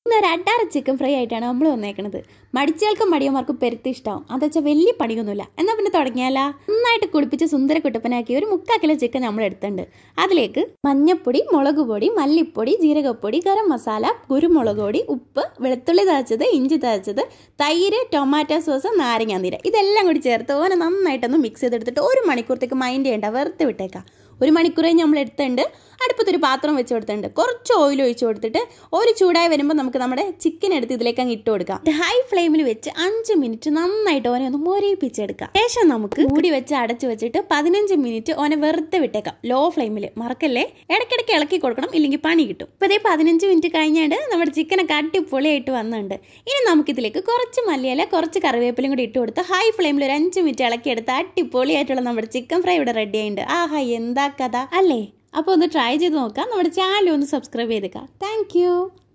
ഇന്ന് ഒരു അഡാറ chicken fry ആയിട്ടാണ് നമ്മൾ വന്നേക്കണത് മടിച്ചേൽക്കും മടിയന്മാർക്കും പെരുത്തി ഇഷ്ടമാവും അതെന്ന് വെച്ചാൽ വലിയ പണിയൊന്നുമില്ല എന്നാൽ പിന്നെ തുടങ്ങിയാലാ നന്നായിട്ട് കുളിപ്പിച്ച് സുന്ദര കുട്ടപ്പനാക്കി ഒരു മുക്കാൽ കിലോ ചിക്കൻ നമ്മൾ എടുത്തിട്ടുണ്ട് അതിലേക്ക് മഞ്ഞപ്പൊടി മുളക് പൊടി മല്ലിപ്പൊടി ജീരകപ്പൊടി ഗരം മസാല കുരുമുളക് പൊടി ഉപ്പ് വെളുത്തുള്ളി തഴച്ചത് ഇഞ്ചി തഴച്ചത് തൈര് ടൊമാറ്റോ സോസ് നാരങ്ങാനീര് ഇതെല്ലാം കൂടി ചേർത്ത് ഓനെ നന്നായിട്ടൊന്ന് മിക്സ് ചെയ്തെടുത്തിട്ട് ഒരു മണിക്കൂറത്തേക്ക് മൈൻഡ് ചെയ്യേണ്ട വെറുതെ വിട്ടേക്കാം ഒരു മണിക്കൂർ കഴിഞ്ഞ് നമ്മൾ എടുത്തിട്ടുണ്ട് അടുപ്പത്തൊരു പാത്രം വെച്ച് കൊടുത്തിട്ടുണ്ട് കുറച്ച് ഓയിൽ ഒഴിച്ച് കൊടുത്തിട്ട് ഒരു ചൂടായി വരുമ്പോൾ നമുക്ക് നമ്മുടെ ചിക്കൻ എടുത്ത് ഇതിലേക്ക് അങ്ങ് ഇട്ട് കൊടുക്കാം ഹൈ ഫ്ലെയിമിൽ വെച്ച് അഞ്ച് മിനിറ്റ് നന്നായിട്ട് ഓനെ ഒന്ന് മൊരയിപ്പിച്ചെടുക്കാം ശേഷം നമുക്ക് മൂടി വെച്ച് അടച്ചു വെച്ചിട്ട് പതിനഞ്ച് മിനിറ്റ് ഓനെ വെറുതെ വിട്ടേക്കാം ലോ ഫ്ലെയിമിൽ മറക്കല്ലേ ഇടയ്ക്കിടയ്ക്ക് ഇളക്കി കൊടുക്കണം ഇല്ലെങ്കിൽ പണി കിട്ടും ഇപ്പോൾ ഇതേ പതിനഞ്ച് മിനിറ്റ് കഴിഞ്ഞാണ്ട് നമ്മുടെ ചിക്കനൊക്കെ അടിപൊളിയായിട്ട് വന്നിട്ടുണ്ട് ഇനി നമുക്കിതിലേക്ക് കുറച്ച് മല്ലിയില കുറച്ച് കറിവേപ്പിലയും കൂടി ഇട്ട് കൊടുത്ത് ഹൈ ഫ്ലെയിമിൽ ഒരു അഞ്ച് മിനിറ്റ് ഇളക്കിയെടുത്ത് അടിപൊളിയായിട്ടുള്ള നമ്മുടെ ചിക്കൻ ഫ്രൈ ഇവിടെ റെഡി ആയിട്ടുണ്ട് ആഹാ എന്താ കഥ അല്ലേ അപ്പോൾ ഒന്ന് ട്രൈ ചെയ്ത് നോക്കാം നമ്മുടെ ചാനൽ ഒന്ന് സബ്സ്ക്രൈബ് ചെയ്തേക്കാം താങ്ക്